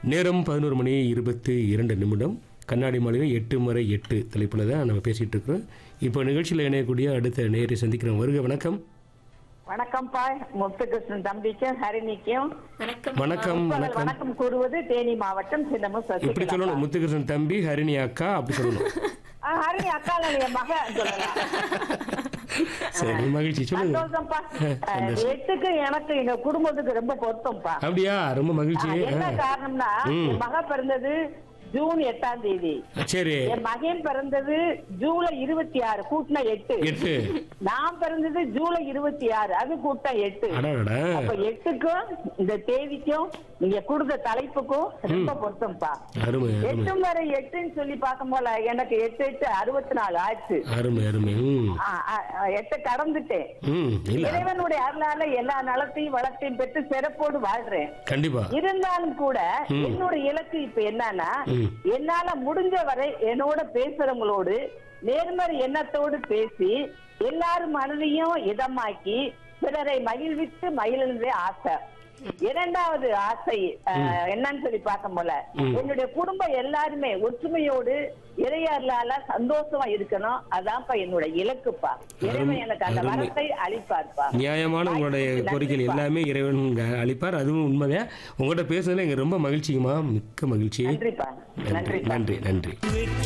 நேரம் பதினோரு மணி இருபத்தி இரண்டு நிமிடம் கண்ணாடி மாளிகை எட்டு முறை எட்டு தலைப்பில் தான் நம்ம பேசிகிட்டு இருக்கிறோம் இப்போ நிகழ்ச்சியில் இணையக்கூடிய அடுத்த நேரை சந்திக்கிறோம் வருக வணக்கம் வணக்கம்ப்பா முத்துகிருஷ்ணன் தம்பிக்கும் ஹரிணிக்கும் வணக்கம் உங்கள் வணக்கம் வணக்கம் கூறுவது தேனி மாவட்டம் சின்னமும் இப்படி சசிகலா சொல்லணும் முத்துகிருஷ்ணன் தம்பி ஹரிணி அக்கா அப்படி சொல்லணும் ஆ, ஹரிணி அக்கால என் மக சொல்லலாம் சரி மகிழ்ச்சி சொல்லுங்க சந்தோஷம்ப்பா ஆ, சந்தோஷம். எட்டுக்கு எனக்கு எங்க குடும்பத்துக்கு ரொம்ப பொருத்தம்ப்பா அப்படியா ரொம்ப ஆ, மகிழ்ச்சி என்ன ஆ. காரணம்னா ம். என் மக பிறந்தது ஜூன் எட்டாம் தேதி சரி என் மகன் பிறந்தது ஜூலை இருபத்தி ஆறு கூட்டின எட்டு எட்டு நான் பிறந்தது ஜூலை இருபத்தி ஆறு அது கூட்ட எட்டு அடாடா அப்ப எட்டுக்கும் இந்த தேதிக்கும் நீங்க கொடுத்த தலைப்புக்கும் ரொம்ப பொருத்தம்ப்பா அருமை அருமை எட்டு வரை எட்டுன்னு சொல்லி பார்க்கும் போல எனக்கு எட்டு எட்டு அறுபத்தி நாலு ஆச்சு அருமை அருமை ம் ஆ, ஆ, ஆ, எட்டு கடந்துட்டேன் ம் இல்ல இறைவனுடைய அருளால எல்லா நலத்தையும் வளத்தையும் பெற்று சிறப்போடு வாழ்றேன் கண்டிப்பா இருந்தாலும் கூட ம். என்னோட இலக்கு இப்ப என்னன்னா ம். என்னால முடிஞ்ச வரை என்னோட பேசுறவங்களோடு நேர்மறை எண்ணத்தோடு பேசி எல்லாரும் மனதையும் இதமாக்கி பிறரை மகிழ்வித்து மகிழ்ந்தே ஆசை இரண்டாவது ஆசை அஹ், என்னன்னு சொல்லி பார்க்கும் போல ம். என்னுடைய குடும்பம் எல்லாருமே ஒற்றுமையோடு இறையாறுலால சந்தோஷமா இருக்கணும் அதான்ப்பா என்னோட இலக்குப்பா இறைவன் எனக்கு அந்த அருமை. வரத்தை அளிப்பார்ப்பா நியாயமான உங்களுடைய கோரிக்கைகள் எல்லாமே இறைவன் இங்க அளிப்பார் அதுவும் உண்மைதான் உங்கள்கிட்ட பேசுனதுல எங்க ரொம்ப மகிழ்ச்சிக்குமா மிக்க மகிழ்ச்சி நன்றிப்பா நன்றி நன்றிப்பா நன்றி நன்றி